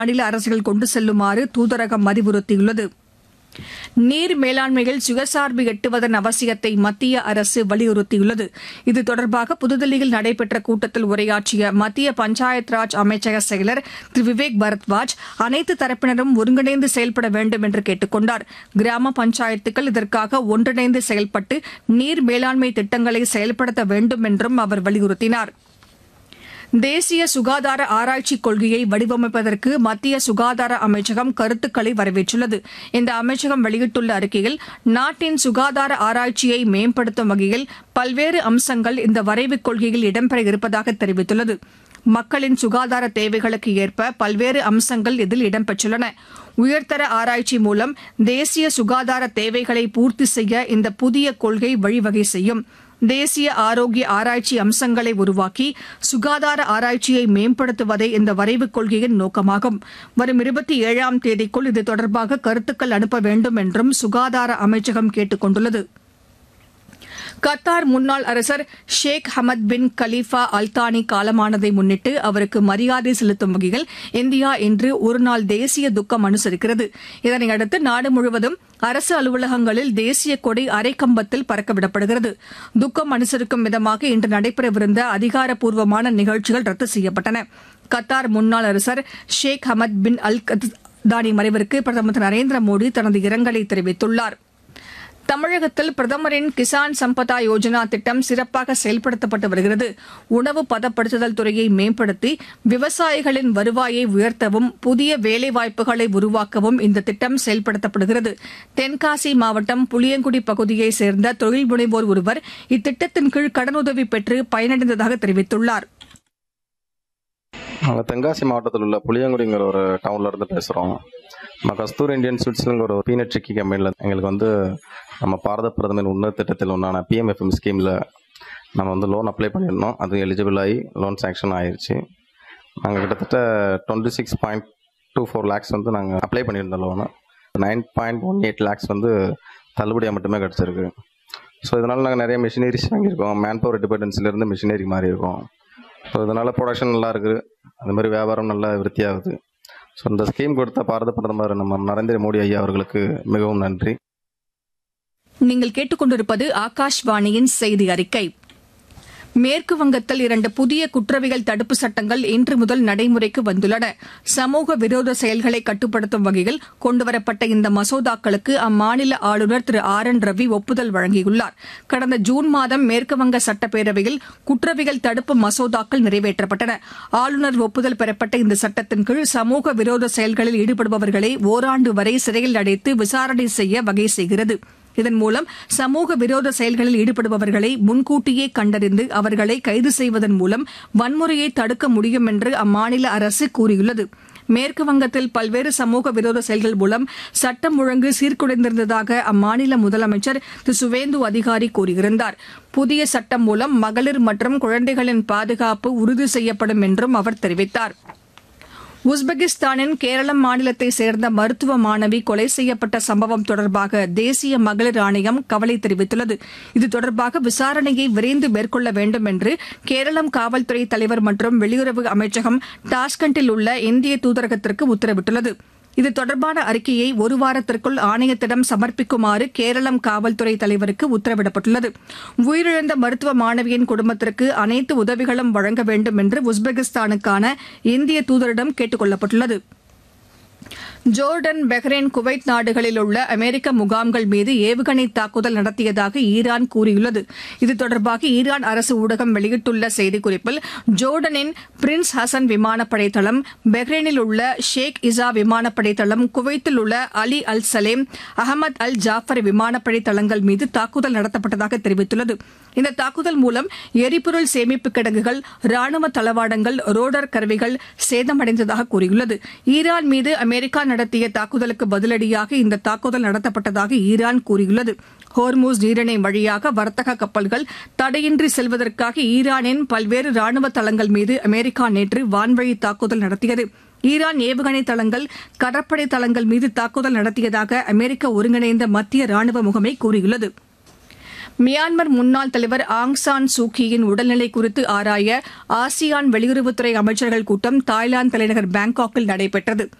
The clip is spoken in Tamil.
மாநில அரசுகள் கொண்டு செல்லுமாறு தூதரகம் அறிவுறுத்தியுள்ளது நீர் மேலாண்மையில் சுயசார்பு எட்டுவதன் அவசியத்தை மத்திய அரசு வலியுறுத்தியுள்ளது இது தொடர்பாக புதுதில்லியில் நடைபெற்ற கூட்டத்தில் உரையாற்றிய மத்திய பஞ்சாயத் ராஜ் அமைச்சக செயலர் திரு விவேக் பரத்வாஜ் அனைத்து தரப்பினரும் ஒருங்கிணைந்து செயல்பட வேண்டும் என்று கேட்டுக் கொண்டார் கிராம பஞ்சாயத்துக்கள் இதற்காக ஒன்றிணைந்து செயல்பட்டு நீர் மேலாண்மை திட்டங்களை செயல்படுத்த வேண்டும் என்றும் அவர் வலியுறுத்தினார் தேசிய சுகாதார ஆராய்ச்சி கொள்கையை வடிவமைப்பதற்கு மத்திய சுகாதார அமைச்சகம் கருத்துக்களை வரவேற்றுள்ளது இந்த அமைச்சகம் வெளியிட்டுள்ள அறிக்கையில் நாட்டின் சுகாதார ஆராய்ச்சியை மேம்படுத்தும் வகையில் பல்வேறு அம்சங்கள் இந்த வரைவுக் கொள்கையில் இடம்பெற இருப்பதாக தெரிவித்துள்ளது மக்களின் சுகாதார தேவைகளுக்கு ஏற்ப பல்வேறு அம்சங்கள் இதில் இடம்பெற்றுள்ளன உயர்தர ஆராய்ச்சி மூலம் தேசிய சுகாதார தேவைகளை பூர்த்தி செய்ய இந்த புதிய கொள்கை வழிவகை செய்யும் தேசிய ஆரோக்கிய ஆராய்ச்சி அம்சங்களை உருவாக்கி சுகாதார ஆராய்ச்சியை மேம்படுத்துவதே இந்த வரைவுக் கொள்கையின் நோக்கமாகும் வரும் இருபத்தி ஏழாம் தேதிக்குள் இது தொடர்பாக கருத்துக்கள் அனுப்ப வேண்டும் என்றும் சுகாதார அமைச்சகம் கேட்டுக் கொண்டுள்ளது கத்தார் முன்னாள் அரசர் ஷேக் ஹமத் பின் கலீஃபா அல்தானி காலமானதை முன்னிட்டு அவருக்கு மரியாதை செலுத்தும் வகையில் இந்தியா இன்று ஒருநாள் தேசிய துக்கம் அனுசரிக்கிறது இதனையடுத்து நாடு முழுவதும் அரசு அலுவலகங்களில் தேசிய கொடி அரைக்கம்பத்தில் பறக்கவிடப்படுகிறது துக்கம் அனுசரிக்கும் விதமாக இன்று நடைபெறவிருந்த அதிகாரப்பூர்வமான நிகழ்ச்சிகள் ரத்து செய்யப்பட்டன கத்தார் முன்னாள் அரசர் ஷேக் ஹமத் பின் அல் தானி மறைவிற்கு பிரதமர் திரு நரேந்திர மோடி தனது இரங்கலை தெரிவித்துள்ளாா் தமிழகத்தில் பிரதமரின் கிசான் சம்பதா யோஜனா திட்டம் சிறப்பாக செயல்படுத்தப்பட்டு வருகிறது உணவு பதப்படுத்துதல் துறையை மேம்படுத்தி விவசாயிகளின் வருவாயை உயர்த்தவும் புதிய வேலைவாய்ப்புகளை உருவாக்கவும் இந்த திட்டம் செயல்படுத்தப்படுகிறது தென்காசி மாவட்டம் புளியங்குடி பகுதியைச் சேர்ந்த தொழில் முனைவோர் ஒருவர் இத்திட்டத்தின் கீழ் கடனுதவி பெற்று பயனடைந்ததாக தெரிவித்துள்ளார் நாங்கள் தென்காசி மாவட்டத்தில் உள்ள புளியங்குடிங்கிற ஒரு டவுன்ல இருந்து பேசுகிறோம் நம்ம கஸ்தூர் இந்தியன் ஸ்வீட்ஸுங்கிற ஒரு பீனட் சிக்கி கம்பெனியில் எங்களுக்கு வந்து நம்ம பாரத பிரதமர் உன்னத திட்டத்தில் ஒன்றான பிஎம்எஃப்எம் ஸ்கீமில் நம்ம வந்து லோன் அப்ளை பண்ணியிருந்தோம் அது எலிஜிபிள் ஆகி லோன் சேங்ஷன் ஆயிடுச்சு நாங்கள் கிட்டத்தட்ட twenty six point two four lakhs வந்து நாங்கள் அப்ளை பண்ணியிருந்தோம் loan nine point one eight lakhs வந்து தள்ளுபடியாக மட்டுமே கிடச்சிருக்கு ஸோ இதனால் நாங்கள் நிறைய மிஷினரிஸ் வாங்கியிருக்கோம் மேன் பவர் டிபெண்டன்சிலேருந்து மிஷினரி மாறி இருக்கோம் ஸோ இதனால் ப்ரொடக்ஷன் நல்லா இருக்குது அது மாதிரி வியாபாரம் நல்லா விருத்தியாகுது ஸோ இந்த ஸ்கீம் கொடுத்த பாரத பிரதமர் நம்ம நரேந்திர மோடி ஐயா அவர்களுக்கு மிகவும் நன்றி நீங்கள் கேட்டுக்கொண்டிருப்பது ஆகாஷ்வாணியின் செய்தி அறிக்கை மேற்கு வங்கத்தில் இரண்டு புதிய குற்றவியல் தடுப்பு சட்டங்கள் இன்று முதல் நடைமுறைக்கு வந்துள்ளன சமூக விரோத செயல்களை கட்டுப்படுத்தும் வகையில் கொண்டுவரப்பட்ட இந்த மசோதாக்களுக்கு அம்மாநில ஆளுநர் திரு ஆர் என் ரவி ஒப்புதல் வழங்கியுள்ளார் கடந்த ஜூன் மாதம் மேற்குவங்க சட்டப்பேரவையில் குற்றவியல் தடுப்பு மசோதாக்கள் நிறைவேற்றப்பட்டன ஆளுநர் ஒப்புதல் பெறப்பட்ட இந்த சட்டத்தின் கீழ் சமூக விரோத செயல்களில் ஈடுபடுபவர்களை ஓராண்டு வரை சிறையில் அடைத்து விசாரணை செய்ய வகை செய்கிறது இதன் மூலம் சமூக விரோத செயல்களில் ஈடுபடுபவர்களை முன்கூட்டியே கண்டறிந்து அவர்களை கைது செய்வதன் மூலம் வன்முறையை தடுக்க முடியும் என்று அம்மாநில அரசு கூறியுள்ளது மேற்கு வங்கத்தில் பல்வேறு சமூக விரோத செயல்கள் மூலம் சட்டம் ஒழுங்கு சீர்குலைந்திருந்ததாக அம்மாநில முதலமைச்சர் திரு சுவேந்து அதிகாரி கூறியிருந்தார் புதிய சட்டம் மூலம் மகளிர் மற்றும் குழந்தைகளின் பாதுகாப்பு உறுதி செய்யப்படும் என்றும் அவர் தெரிவித்தாா் உஸ்பெகிஸ்தானின் கேரளம் மாநிலத்தை சேர்ந்த மருத்துவ மாணவி கொலை செய்யப்பட்ட சம்பவம் தொடர்பாக தேசிய மகளிர் ஆணையம் கவலை தெரிவித்துள்ளது இது தொடர்பாக விசாரணையை விரைந்து மேற்கொள்ள வேண்டும் என்று கேரளம் காவல்துறை தலைவர் மற்றும் வெளியுறவு அமைச்சகம் டாஸ்கண்டில் உள்ள இந்திய தூதரகத்திற்கு உத்தரவிட்டுள்ளது இது தொடர்பான அறிக்கையை ஒரு வாரத்திற்குள் ஆணையத்திடம் சமர்ப்பிக்குமாறு கேரளம் காவல்துறை தலைவருக்கு உத்தரவிடப்பட்டுள்ளது உயிரிழந்த மருத்துவ மாணவியின் குடும்பத்திற்கு அனைத்து உதவிகளும் வழங்க வேண்டும் என்று உஸ்பெகிஸ்தானுக்கான இந்திய தூதரிடம் கேட்டுக் கொள்ளப்பட்டுள்ளது ஜோர்டன் பஹ்ரைன் குவைத் நாடுகளில் உள்ள அமெரிக்க முகாம்கள் மீது ஏவுகணை தாக்குதல் நடத்தியதாக ஈரான் கூறியுள்ளது இது தொடர்பாக ஈரான் அரசு ஊடகம் வெளியிட்டுள்ள செய்திக்குறிப்பில் ஜோர்டனின் பிரின்ஸ் ஹசன் விமானப்படை தளம் பஹ்ரைனில் உள்ள ஷேக் இசா விமானப்படை தளம் குவைத்தில் உள்ள Ali Al Salem Ahmad Al Jaber விமானப்படை தளங்கள் மீது தாக்குதல் நடத்தப்பட்டதாக தெரிவித்துள்ளது இந்த தாக்குதல் மூலம் எரிபொருள் சேமிப்பு கிடங்குகள் ராணுவ தளவாடங்கள் ரோடர் கருவிகள் சேதமடைந்ததாக கூறியுள்ளது ஈரான் மீது அமெரிக்கா நடத்திய தாக்குதலுக்கு பதிலடியாக இந்த தாக்குதல் நடத்தப்பட்டதாக ஈரான் கூறியுள்ளது ஹோர்மூஸ் நீரிணை வழியாக வர்த்தக கப்பல்கள் தடையின்றி செல்வதற்காக ஈரானின் பல்வேறு ராணுவ தளங்கள் மீது அமெரிக்கா நேற்று வான்வழி தாக்குதல் நடத்தியது ஈரான் ஏவுகணை தளங்கள் கடற்படை தளங்கள் மீது தாக்குதல் நடத்தியதாக அமெரிக்க ஒருங்கிணைந்த மத்திய ராணுவ முகமை கூறியுள்ளது மியான்மர் முன்னாள் தலைவர் ஆங் சான் சூகியின் உடல்நிலை குறித்து ஆராய ஆசியான் வெளியுறவுத்துறை அமைச்சர்கள் கூட்டம் தாய்லாந்து தலைநகர் பாங்காக்கில் நடைபெற்றது